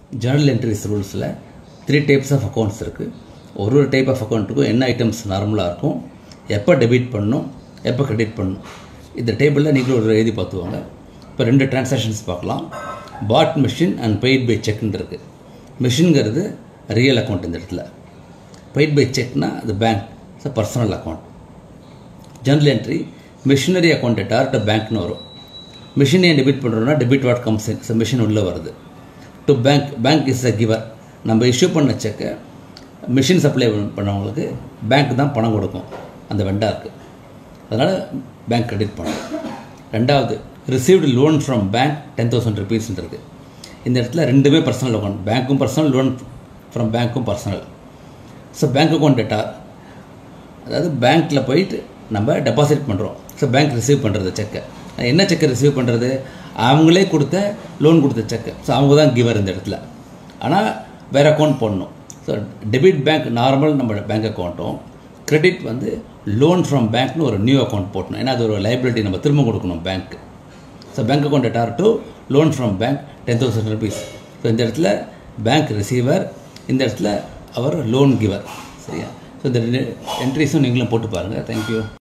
Journal entries ரூல்ஸில் three types of accounts இருக்குது ஒரு ஒரு டைப் ஆஃப் அக்கௌண்ட்டுக்கும் என்ன ஐட்டம்ஸ் நார்மலாக இருக்கும் எப்போ டெபிட் பண்ணணும் எப்போ கிரெடிட் பண்ணணும் இந்த டேபிளில் நீங்களும் ஒரு எழுதி பார்த்துவாங்க இப்போ ரெண்டு டிரான்சாக்ஷன்ஸ் பார்க்கலாம் bought machine and paid by செக்னு இருக்குது மிஷின்ங்கிறது ரியல் அக்கௌண்ட் இந்த இடத்துல பெய்ட் பை செக்னா அது bank it's a personal account journal entry machinery account direct பேங்க்னு வரும் மிஷினை டெபிட் பண்ணுறோம்னா debit what comes in so machine உள்ளே வருது to bank bank is a giver நம்ம இஷ்யூ பண்ண செக்கை மிஷின் சப்ளை பண்ணவங்களுக்கு பேங்க் தான் பணம் கொடுக்கும் அந்த வெண்டாருக்கு அதனால் பேங்க் கிரெடிட் பண்ணும் ரெண்டாவது received loan from bank ten thousand ருபீஸ்ன்னு இருக்குது இந்த இடத்துல ரெண்டுமே பர்சனல் அக்கௌண்ட் பேங்க்கும் பர்சனல் லோன் ஃப்ரம் பேங்க்கும் personal so bank account data அதாவது பேங்க்கில் போயிட்டு நம்ம டெபாசிட் பண்ணுறோம் ஸோ பேங்க் ரிசீவ் பண்ணுறது செக்கை என்ன செக்கை ரிசீவ் பண்ணுறது அவங்களே கொடுத்த லோன் கொடுத்த செக்கு ஸோ அவங்க தான் கிவர் இந்த இடத்துல ஆனால் வேறு அக்கௌண்ட் போடணும் ஸோ டெபிட் பேங்க் நார்மல் நம்ம பேங்க் அக்கௌண்ட்டும் கிரெடிட் வந்து லோன் ஃப்ரம் பேங்க்னு ஒரு நியூ அக்கௌண்ட் போட்டணும் ஏன்னா அது ஒரு லைபிலிட்டி நம்ம திரும்ப கொடுக்கணும் bank so bank account debtor to loan from bank ten thousand rupees so இந்த இடத்துல பேங்க் ரிசீவர் இந்த இடத்துல அவர் லோன் கிவர் சரியா ஸோ இந்த என்ட்ரிஸும் நீங்களும் போட்டு பாருங்கள் தேங்க்யூ